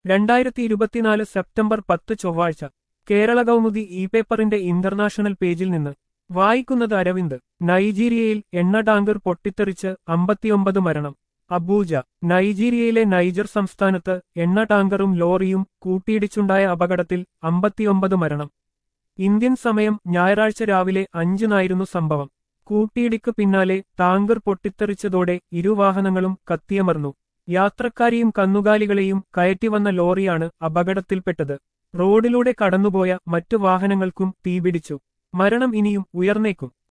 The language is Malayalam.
രണ്ടായിരത്തി ഇരുപത്തിനാല് സെപ്റ്റംബർ പത്ത് ചൊവ്വാഴ്ച കേരള കൗമുദി ഇ പേപ്പറിന്റെ ഇന്റർനാഷണൽ പേജിൽ നിന്ന് വായിക്കുന്നത് അരവിന്ദ് നൈജീരിയയിൽ എണ്ണ ടാങ്കർ പൊട്ടിത്തെറിച്ച് അമ്പത്തിയൊമ്പത് മരണം അബൂജ നൈജീരിയയിലെ നൈജർ സംസ്ഥാനത്ത് എണ്ണ ടാങ്കറും ലോറിയും കൂട്ടിയിടിച്ചുണ്ടായ അപകടത്തിൽ അമ്പത്തിയൊമ്പത് മരണം ഇന്ത്യൻ സമയം ഞായറാഴ്ച രാവിലെ അഞ്ചിനായിരുന്നു സംഭവം കൂട്ടിയിടിക്ക് പിന്നാലെ ടാങ്കർ പൊട്ടിത്തെറിച്ചതോടെ ഇരുവാഹനങ്ങളും കത്തിയമർന്നു യാത്രക്കാരെയും കന്നുകാലികളെയും കയറ്റിവന്ന ലോറിയാണ് അപകടത്തിൽപ്പെട്ടത് റോഡിലൂടെ കടന്നുപോയ മറ്റു വാഹനങ്ങൾക്കും തീപിടിച്ചു മരണം ഇനിയും ഉയർന്നേക്കും